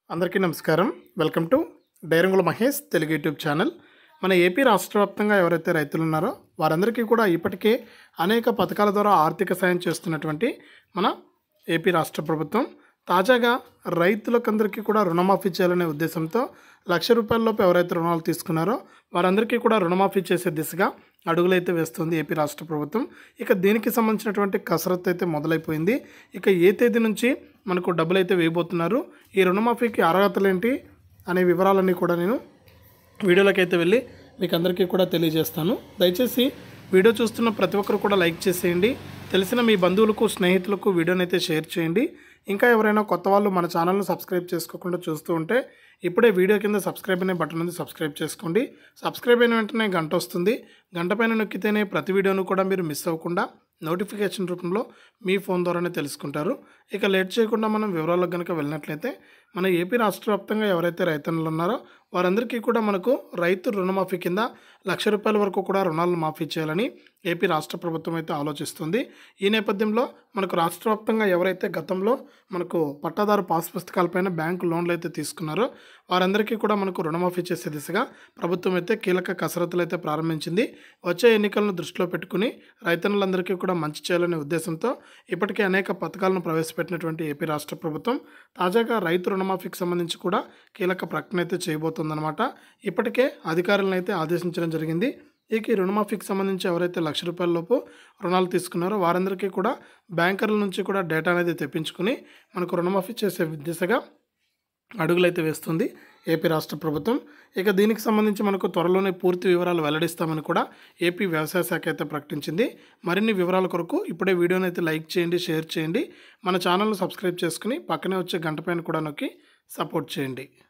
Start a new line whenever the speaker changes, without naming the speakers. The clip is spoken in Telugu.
అందరికీ నమస్కారం వెల్కమ్ టు డైరంగుల మహేష్ తెలుగు యూట్యూబ్ ఛానల్ మన ఏపీ రాష్ట్ర వ్యాప్తంగా ఎవరైతే రైతులు ఉన్నారో వారందరికీ కూడా ఇప్పటికే అనేక పథకాల ద్వారా ఆర్థిక సాయం చేస్తున్నటువంటి మన ఏపీ రాష్ట్ర ప్రభుత్వం తాజాగా రైతులకందరికీ కూడా రుణమాఫీ చేయాలనే ఉద్దేశంతో లక్ష రూపాయలలోపు ఎవరైతే రుణాలు తీసుకున్నారో వారందరికీ కూడా రుణమాఫీ చేసే దిశగా అడుగులైతే వేస్తుంది ఏపీ రాష్ట్ర ప్రభుత్వం ఇక దీనికి సంబంధించినటువంటి కసరత్తు అయితే మొదలైపోయింది ఇక ఏ తేదీ నుంచి మనకు డబ్బులు అయితే వేయబోతున్నారు ఈ రుణమాఫీకి అర్హతలు ఏంటి అనే వివరాలన్నీ కూడా నేను వీడియోలోకి అయితే వెళ్ళి మీకు అందరికీ కూడా తెలియజేస్తాను దయచేసి వీడియో చూస్తున్న ప్రతి ఒక్కరు కూడా లైక్ చేసేయండి తెలిసిన మీ బంధువులకు స్నేహితులకు వీడియోని అయితే షేర్ చేయండి ఇంకా ఎవరైనా కొత్త వాళ్ళు మన ఛానల్ను సబ్స్క్రైబ్ చేసుకోకుండా చూస్తూ ఉంటే ఇప్పుడే వీడియో కింద సబ్స్క్రైబ్ అనే బటన్ ఉంది సబ్స్క్రైబ్ చేసుకోండి సబ్స్క్రైబ్ అయిన వెంటనే గంట వస్తుంది గంట పైన నొక్కితేనే ప్రతి వీడియోను కూడా మీరు మిస్ అవ్వకుండా నోటిఫికేషన్ రూపంలో మీ ఫోన్ ద్వారానే తెలుసుకుంటారు ఇక లేట్ చేయకుండా మనం వివరాలకు కనుక వెళ్ళినట్లయితే మన ఏపీ రాష్ట్ర వ్యాప్తంగా ఎవరైతే రైతన్నులు ఉన్నారో వారందరికీ కూడా మనకు రైతు రుణమాఫీ కింద లక్ష రూపాయల వరకు కూడా రుణాలను మాఫీ చేయాలని ఏపీ రాష్ట్ర ప్రభుత్వం అయితే ఆలోచిస్తుంది ఈ నేపథ్యంలో మనకు రాష్ట్ర వ్యాప్తంగా ఎవరైతే గతంలో మనకు పట్టాదారు పాస్ పుస్తకాలపైన బ్యాంకు లోన్లు అయితే తీసుకున్నారో వారందరికీ కూడా మనకు రుణమాఫీ చేసే దిశగా ప్రభుత్వం అయితే కీలక కసరత్తులు అయితే ప్రారంభించింది వచ్చే ఎన్నికలను దృష్టిలో పెట్టుకుని రైతన్నులందరికీ కూడా మంచి చేయాలనే ఉద్దేశంతో ఇప్పటికే అనేక పథకాలను ప్రవేశపెట్టినటువంటి ఏపీ రాష్ట్ర ప్రభుత్వం తాజాగా రైతు రుణమాఫీకి సంబంధించి కూడా కీలక ప్రకటన అయితే చేయబోతుందన్నమాట ఇప్పటికే అధికారులను అయితే ఆదేశించడం జరిగింది ఇక ఈ రుణమాఫీకి సంబంధించి ఎవరైతే లక్ష రూపాయల లోపు రుణాలు తీసుకున్నారో వారందరికీ కూడా బ్యాంకర్ల నుంచి కూడా డేటా అనేది తెప్పించుకుని మనకు రుణమాఫీ చేసే దిశగా అడుగులైతే వేస్తుంది ఏపీ రాష్ట్ర ప్రభుత్వం ఇక దీనికి సంబంధించి మనకు త్వరలోనే పూర్తి వివరాలు వెల్లడిస్తామని కూడా ఏపీ వ్యవసాయ శాఖ అయితే ప్రకటించింది మరిన్ని వివరాల కొరకు ఇప్పుడే వీడియోని అయితే లైక్ చేయండి షేర్ చేయండి మన ఛానల్ను సబ్స్క్రైబ్ చేసుకుని పక్కనే వచ్చే గంట పైన కూడా నొక్కి సపోర్ట్ చేయండి